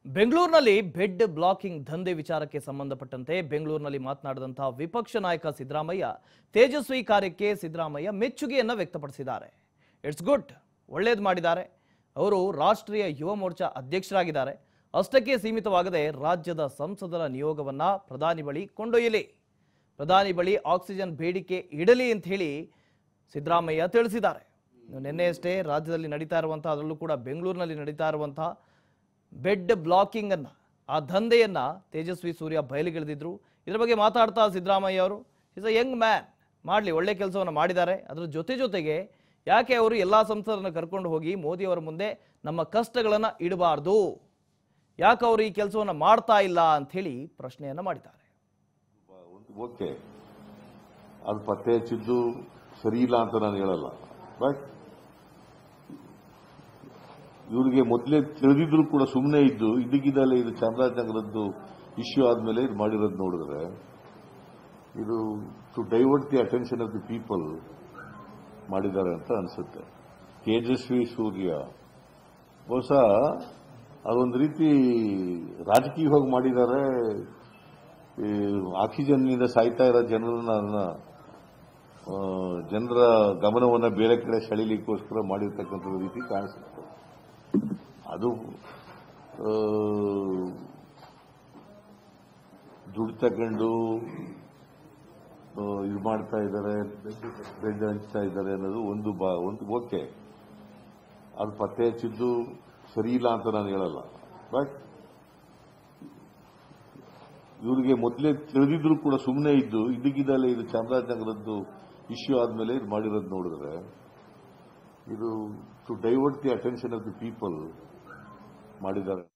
ಬೆಂಗಳೂರಿನಲ್ಲಿ bed blocking ದಂಧೆ ವಿಚಾರಕ್ಕೆ ಸಂಬಂಧಪಟ್ಟಂತೆ ಬೆಂಗಳೂರಿನಲ್ಲಿ ಮಾತನಾಡಿದಂತಹ ವಿಪಕ್ಷ ನಾಯಕ ಸಿದ್ದರಾಮಯ್ಯ ತೇಜಸ್ವಿ ಕಾರ್ಯಕ್ಕೆ ಸಿದ್ದರಾಮಯ್ಯ ಮೆಚ್ಚುಗೆಯನ್ನ ವ್ಯಕ್ತಪಡಿಸಿದ್ದಾರೆ ಇಟ್ಸ್ ಗುಡ್ ಒಳ್ಳೇದು ಮಾಡಿದ್ದಾರೆ ಅವರು ರಾಷ್ಟ್ರೀಯ ಯುವ ಮೋರ್ಚಾ ಅಧ್ಯಕ್ಷರಾಗಿದ್ದಾರೆ ಅಷ್ಟಕ್ಕೆ ಸೀಮಿತವಾಗದೆ ರಾಜ್ಯದ ಸಂಸದರ ನಿಯೋಗವನ್ನ ಪ್ರಧಾನಿ ಬಳಿ ಕೊಂಡೊಯ್ಯಲಿ ಪ್ರಧಾನಿ ಬಳಿ ಆಕ್ಸಿಜನ್ ಬೇಡಿಕೆ ಇಡಲಿ ಅಂತ ಹೇಳಿ ಸಿದ್ದರಾಮಯ್ಯ ತಿಳಿಸಿದ್ದಾರೆ ಇನ್ನು ನಿನ್ನೆಯಷ್ಟೇ ರಾಜ್ಯದಲ್ಲಿ ನಡೀತಾ ಇರುವಂತಹ ಅದರಲ್ಲೂ ಕೂಡ ಬೆಂಗಳೂರಿನಲ್ಲಿ ನಡೀತಾ ಇರುವಂತಹ ಬೆಡ್ ಬ್ಲಾಕಿಂಗ್ ಅನ್ನ ಆ ದಂಧೆಯನ್ನ ತೇಜಸ್ವಿ ಸೂರ್ಯ ಬಯಲಿಗಿಳಿದಿದ್ರು ಇದ್ರ ಬಗ್ಗೆ ಮಾತಾಡ್ತಾ ಸಿದ್ದರಾಮಯ್ಯ ಅವರು ಇಸ್ ಅ ಯಂಗ್ ಮ್ಯಾನ್ ಮಾಡಲಿ ಒಳ್ಳೆ ಕೆಲಸವನ್ನು ಮಾಡಿದ್ದಾರೆ ಅದ್ರ ಜೊತೆ ಜೊತೆಗೆ ಯಾಕೆ ಅವರು ಎಲ್ಲಾ ಸಂಸದರನ್ನ ಕರ್ಕೊಂಡು ಹೋಗಿ ಮೋದಿ ಅವರ ಮುಂದೆ ನಮ್ಮ ಕಷ್ಟಗಳನ್ನ ಇಡಬಾರ್ದು ಯಾಕೆ ಅವರು ಈ ಕೆಲಸವನ್ನ ಮಾಡ್ತಾ ಇಲ್ಲ ಅಂತ ಹೇಳಿ ಪ್ರಶ್ನೆಯನ್ನ ಮಾಡಿದ್ದಾರೆ ಓಕೆ ಅದು ಪತ್ತೆ ಹಚ್ಚಿದ್ದು ಸರಿ ಇಲ್ಲ ಅಂತ ನಾನು ಹೇಳಲ್ಲ ಬಟ್ ಇವರಿಗೆ ಮೊದಲೇ ತಿಳಿದಿದ್ರು ಕೂಡ ಸುಮ್ಮನೆ ಇದ್ದು ಇದ್ದಕ್ಕಿದ್ದಲ್ಲೇ ಇದು ಚಾಮರಾಜನಗರದ್ದು ಇಶ್ಯೂ ಆದ್ಮೇಲೆ ಇದು ಮಾಡಿರೋದು ನೋಡಿದ್ರೆ ಇದು to divert the attention of the people ಮಾಡಿದ್ದಾರೆ ಅಂತ ಅನ್ಸುತ್ತೆ ತೇಜಸ್ವಿ ಸೂರ್ಯ ಬಹುಶಃ ಅದೊಂದು ರೀತಿ ರಾಜಕೀಯವಾಗಿ ಮಾಡಿದ್ದಾರೆ ಈ ಆಕ್ಸಿಜನ್ನಿಂದ ಸಾಯ್ತಾ ಇರೋ ಜನರನ್ನ ಆ, ಜನರ ಗಮನವನ್ನ ಬೇರೆ ಕಡೆ ಸೆಳೀಲಿಕ್ಕೋಸ್ಕರ ಮಾಡಿರ್ತಕ್ಕಂಥ ರೀತಿ ಕಾಣಿಸುತ್ತೆ ಅದು ಆ, ದುಡ್ಡು ತಗೊಂಡು ಆ, ಇದು ಮಾಡ್ತಾ ಇದ್ದಾರೆ ಬೆಡ್ ಹಂಚ್ತಾ ಇದ್ದಾರೆ ಅನ್ನೋದು ಒಂದು ಬಾ ಒಂದು ಓಕೆ ಅದು ಪತ್ತೆ ಹಚ್ಚಿದ್ದು ಸರಿ ಇಲ್ಲ ಅಂತ ನಾನು ಹೇಳಲ್ಲ ಬಟ್ ಇವರಿಗೆ ಮೊದಲೇ ತಿಳಿದಿದ್ರು ಕೂಡ ಸುಮ್ಮನೆ ಇದ್ದು ಇದ್ದಕ್ಕಿದ್ದಲ್ಲೇ ಇದು ಚಾಮರಾಜನಗರದ್ದು ಇಶ್ಯೂ ಆದ್ಮೇಲೆ ಇದು ಮಾಡಿರೋದು ನೋಡಿದ್ರೆ ಇದು to divert the attention of the people ಮಾಡಿದ್ದಾರೆ